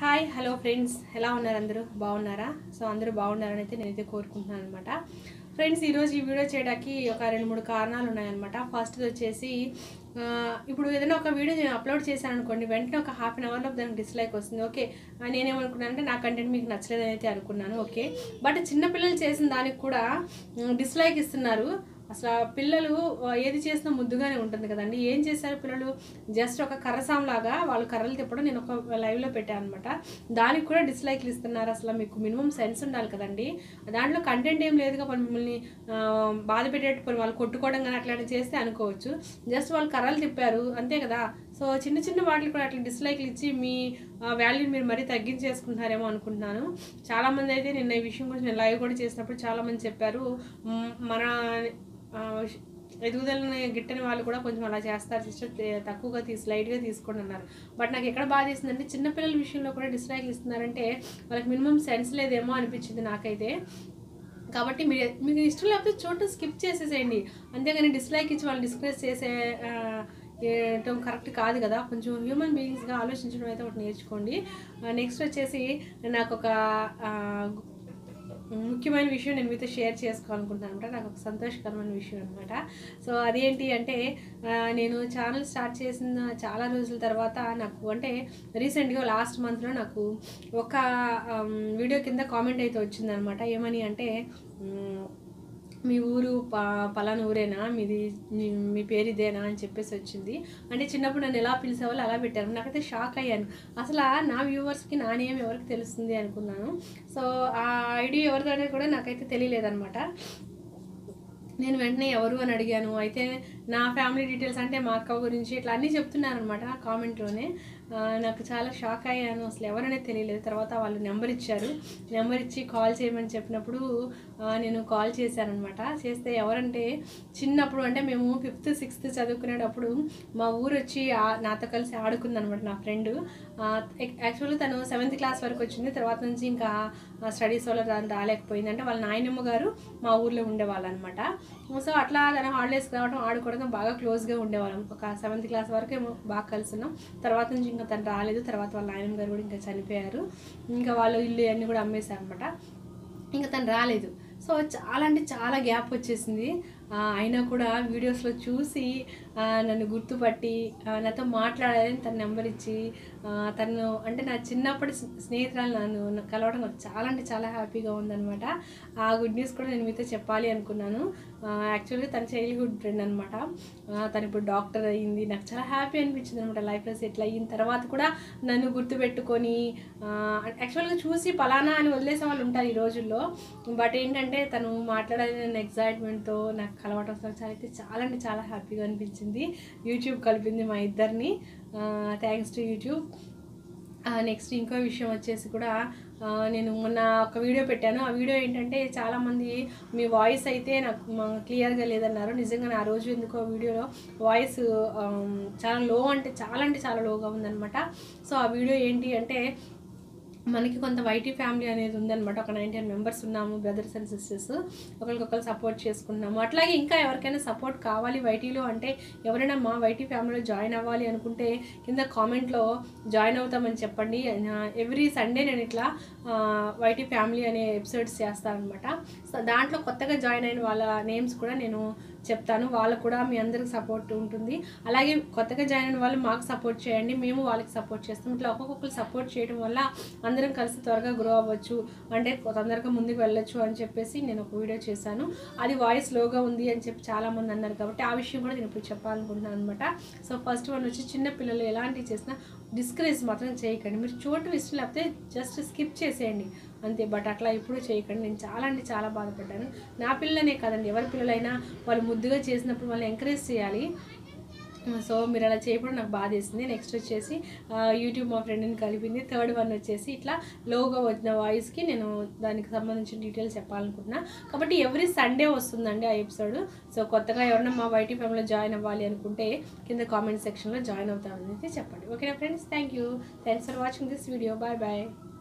hi hello friends ఎలా ఉన్నారు అందరూ బాగున్నారా సో అందరూ బాగున్నారని అయితే నేనైతే కోరుకుంటున్నాను అనమాట ఫ్రెండ్స్ ఈరోజు ఈ వీడియో చేయడానికి ఒక రెండు మూడు కారణాలు ఉన్నాయన్నమాట ఫస్ట్ వచ్చేసి ఆ, ఇప్పుడు ఏదైనా ఒక వీడియో నేను అప్లోడ్ చేశాను అనుకోండి వెంటనే ఒక హాఫ్ అన్ అవర్లో దానికి డిస్లైక్ వస్తుంది ఓకే ఆ, నేనేమనుకున్నాను అంటే నా కంటెంట్ మీకు నచ్చలేదని అయితే అనుకున్నాను ఓకే బట్ చిన్నపిల్లలు చేసిన దానికి కూడా డిస్లైక్ ఇస్తున్నారు అసలు ఆ పిల్లలు ఆ, ఏది చేసినా ముద్దుగానే ఉంటుంది కదండి ఏం చేశారు పిల్లలు జస్ట్ ఒక కర్రసాం లాగా వాళ్ళు కర్రలు తిప్పడం నేను ఒక లైవ్లో పెట్టాను అనమాట దానికి కూడా డిస్లైక్లు ఇస్తున్నారు అసలు మీకు మినిమం సెన్స్ ఉండాలి కదండి దాంట్లో కంటెంట్ ఏం లేదుగా పని మిమ్మల్ని ఆ, బాధ పెట్టేట్టు పని వాళ్ళు కొట్టుకోవడం కానీ అట్లాంటివి చేస్తే అనుకోవచ్చు జస్ట్ వాళ్ళు కర్రలు తిప్పారు అంతే కదా సో చిన్న చిన్న వాటికి కూడా అట్లా డిస్లైక్లు ఇచ్చి మీ వాల్యూని మీరు మరీ తగ్గించేసుకుంటున్నారేమో అనుకుంటున్నాను చాలామంది అయితే నిన్న ఈ విషయం గురించి నేను లైవ్ కూడా చేసినప్పుడు చాలామంది చెప్పారు మ్, మన ఆ, ఎదుగుదలని గిట్టని వాళ్ళు కూడా కొంచెం అలా చేస్తారు సిస్టర్ తక్కువగా తీసి లైట్గా తీసుకోండి అన్నారు బట్ నాకు ఎక్కడ బాధ చేసిందంటే చిన్నపిల్లల విషయంలో కూడా డిస్ట్రాక్ట్ ఇస్తున్నారంటే వాళ్ళకి మినిమం సెన్స్ లేదేమో అనిపించింది నాకైతే కాబట్టి మీరు మీకు ఇష్టం లేకపోతే చోటు స్కిప్ చేసేసేయండి అంతేగాని డిస్లైక్ ఇచ్చి వాళ్ళు డిస్కస్ చేసే ఆ, చేయటం కరెక్ట్ కాదు కదా కొంచెం హ్యూమన్ బీయింగ్స్గా ఆలోచించడం అయితే ఒకటి నేర్చుకోండి నెక్స్ట్ వచ్చేసి నాకు ఒక ఆ, ముఖ్యమైన విషయం నేను మీతో షేర్ చేసుకోవాలనుకుంటున్నాను అనమాట నాకు ఒక సంతోషకరమైన విషయం అనమాట సో అదేంటి అంటే ఆ, నేను ఛానల్ స్టార్ట్ చేసిన చాలా రోజుల తర్వాత నాకు అంటే రీసెంట్గా లాస్ట్ మంత్లో నాకు ఒక ఆమ్, వీడియో కింద కామెంట్ అయితే వచ్చిందనమాట ఏమని అంటే మ్, మీ ఊరు ప పలానా ఊరేనా మీది మీ- మీ పేరు ఇదేనా అని చెప్పేసి వచ్చింది అంటే చిన్నప్పుడు నన్ను ఎలా పిలిచేవాళ్ళు అలా పెట్టారు నాకైతే షాక్ అయ్యాను అసలు ఆ నా వ్యూవర్స్కి నా నేమ్ ఎవరికి తెలుస్తుంది అనుకున్నాను సో ఆ ఐడి ఎవరిదో అనేది కూడా నాకైతే తెలియలేదన్నమాట నేను వెంటనే ఎవరు అని అడిగాను అయితే నా ఫ్యామిలీ డీటెయిల్స్ అంటే మా అక్క గురించి ఇట్లా అన్నీ చెప్తున్నారనమాట కామెంట్లోనే ఆ, నాకు చాలా షాక్ అయ్యాను అసలు ఎవరనేది తెలియలేదు తర్వాత వాళ్ళు నెంబర్ ఇచ్చారు నెంబర్ ఇచ్చి కాల్ చేయమని చెప్పినప్పుడు ఆ, నేను కాల్ చేశానమాట చేస్తే ఎవరంటే చిన్నప్పుడు అంటే మేము ఫిఫ్త్ సిక్స్త్ చదువుకునేటప్పుడు మా ఊరు వచ్చి ఆ- నాతో కలిసి ఆడుకుందనమాట నా ఫ్రెండ్ యాక్చువల్గా తను సెవెంత్ క్లాస్ వరకు వచ్చింది తర్వాత నుంచి ఇంకా స్టడీస్ వల్ల రా- రాలేకపోయింది అంటే వాళ్ళ నాయనమ్మ గారు మా ఊర్లో ఉండేవాళ్ళు అనమాట సో అట్లా తన హాలిడేస్ రావడం ఆడుకోవడం బాగా క్లోజ్గా ఉండేవాళ్ళం ఒక సెవెంత్ క్లాస్ వరకు ఏమో బాగా కలిసి ఉన్నాం తర్వాత నుంచి ఇంకా తను రాలేదు తర్వాత వాళ్ళ నాయనమ్మ గారు కూడా ఇంకా చనిపోయారు ఇంకా వాళ్ళు ఇల్లు అన్నీ కూడా అమ్మేశారు అనమాట ఇంకా తను రాలేదు సో చాలా అంటే చాలా గ్యాప్ వచ్చేసింది ఆ, అయినా కూడా వీడియోస్లో చూసి ఆ, నన్ను గుర్తుపట్టి ఆ, నాతో మాట్లాడాలని తన నెంబర్ ఇచ్చి ఆ, తను అంటే నా చిన్నప్పటి స్నే- స్నేహితురాలు నన్ను కలవడం నాకు చాలా అంటే చాలా హ్యాపీగా ఉందనమాట ఆ గుడ్ న్యూస్ కూడా నేను మీతో చెప్పాలి అనుకున్నాను యాక్చువల్గా తన చైల్డ్హుడ్ ఫ్రెండ్ అనమాట తను ఇప్పుడు డాక్టర్ అయ్యింది నాకు చాలా హ్యాపీ అనిపించింది అనమాట లైఫ్లో సెటిల్ అయిన తర్వాత కూడా నన్ను గుర్తుపెట్టుకొని యాక్చువల్గా చూసి పలానా అని వదిలేసే వాళ్ళు ఉంటారు ఈ రోజుల్లో బట్ ఏంటంటే తను మాట్లాడాలని ఎగ్జైట్మెంట్తో నాకు కలవటం అసలు చాలా అయితే చాలా అంటే చాలా హ్యాపీగా అనిపించింది యూట్యూబ్ కలిపింది మా ఇద్దరిని థ్యాంక్స్ టు యూట్యూబ్ నెక్స్ట్ ఇంకో విషయం వచ్చేసి కూడా ఆ, నేను మొన్న ఒక వీడియో పెట్టాను ఆ వీడియో ఏంటంటే చాలామంది మీ వాయిస్ అయితే నాకు క్లియర్గా లేదన్నారు నిజంగా ఆ రోజు ఎందుకో వీడియోలో వాయిస్ చాలా లో అంటే చాలా అంటే చాలా లోగా ఉందన్నమాట సో ఆ వీడియో ఏంటి అంటే మనకి కొంత వైటీ ఫ్యామిలీ అనేది ఉందన్నమాట ఒక నైన్టీన్ మెంబర్స్ ఉన్నాము బ్రదర్స్ అండ్ సిస్టర్స్ ఒకరికొకరు సపోర్ట్ చేసుకుంటున్నాము అట్లాగే ఇంకా ఎవరికైనా సపోర్ట్ కావాలి వైటీలో అంటే ఎవరైనా మా వైటీ ఫ్యామిలీలో జాయిన్ అవ్వాలి అనుకుంటే కింద కామెంట్లో జాయిన్ అవుతామని చెప్పండి ఎవ్రీ సండే నేను ఇట్లా ఆ, వైటీ ఫ్యామిలీ అనే ఎపిసోడ్స్ చేస్తానమాట సో దాంట్లో కొత్తగా జాయిన్ అయిన వాళ్ళ నేమ్స్ కూడా నేను చెప్తాను వాళ్ళకు కూడా మీ అందరికి సపోర్ట్ ఉంటుంది అలాగే కొత్తగా జాయిన్ అయిన వాళ్ళు మాకు సపోర్ట్ చేయండి మేము వాళ్ళకి సపోర్ట్ చేస్తాం ఇట్లా ఒక్కొక్కరు సపోర్ట్ చేయడం వల్ల అందరం కలిసి త్వరగా గ్రో అవ్వచ్చు అంటే తొందరగా ముందుకు వెళ్ళొచ్చు అని చెప్పేసి నేను ఒక వీడియో చేశాను అది వాయిస్ లోగా ఉంది అని చెప్పి చాలామంది అన్నారు కాబట్టి ఆ విషయం కూడా నేను ఇప్పుడు చెప్పాలనుకుంటున్నాను అనమాట సో ఫస్ట్ వన్ వచ్చి చిన్న పిల్లలు ఎలాంటివి చేసినా డిస్కరేజ్ మాత్రం చేయకండి మీరు చోటు ఇష్టం లేకపోతే జస్ట్ స్కిప్ చేసేయండి అంతే బట్ అట్లా ఎప్పుడూ చేయకండి నేను చాలా అంటే చాలా బాధపడ్డాను నా పిల్లలనే కాదండి ఎవరి పిల్లలైనా వాళ్ళు ముద్దుగా చేసినప్పుడు వాళ్ళని ఎంకరేజ్ చేయాలి సో మీరు అలా చేయడం నాకు బాధ వేసింది నెక్స్ట్ వచ్చేసి ఆ, యూట్యూబ్ మా ఫ్రెండ్ని కలిపింది థర్డ్ వన్ వచ్చేసి ఇట్లా లోగా వచ్చిన వాయిస్కి నేను దానికి సంబంధించిన డీటెయిల్స్ చెప్పాలనుకుంటున్నా కాబట్టి ఎవ్రీ సండే వస్తుందండి ఆ ఎపిసోడ్ సో కొత్తగా ఎవరైనా మా వైటీ ఫ్యామిలీలో జాయిన్ అవ్వాలి అనుకుంటే కింద కామెంట్ సెక్షన్లో జాయిన్ అవుతామని అయితే చెప్పండి ఓకేనా friends thank you thanks for watching this video bye bye